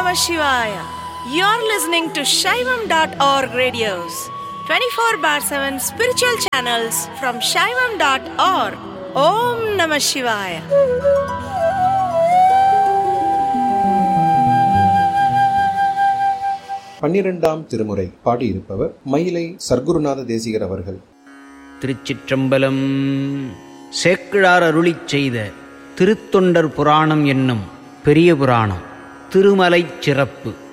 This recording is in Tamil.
Namah Shivaya. You're listening to Shaivam.org radios, 24 bar 7 spiritual channels from Shaivam.org. Om Namah Shivaya. பன்னிரெண்டாம் திருமுறை பாடியிருப்பவர் மயிலை சர்க்குருநாத தேசிகர் அவர்கள் திருச்சிற்றம்பலம் சேக்கிழார் அருளிச் செய்த திருத்தொண்டர் புராணம் என்னும் பெரிய புராணம் திருமலைச் சிறப்பு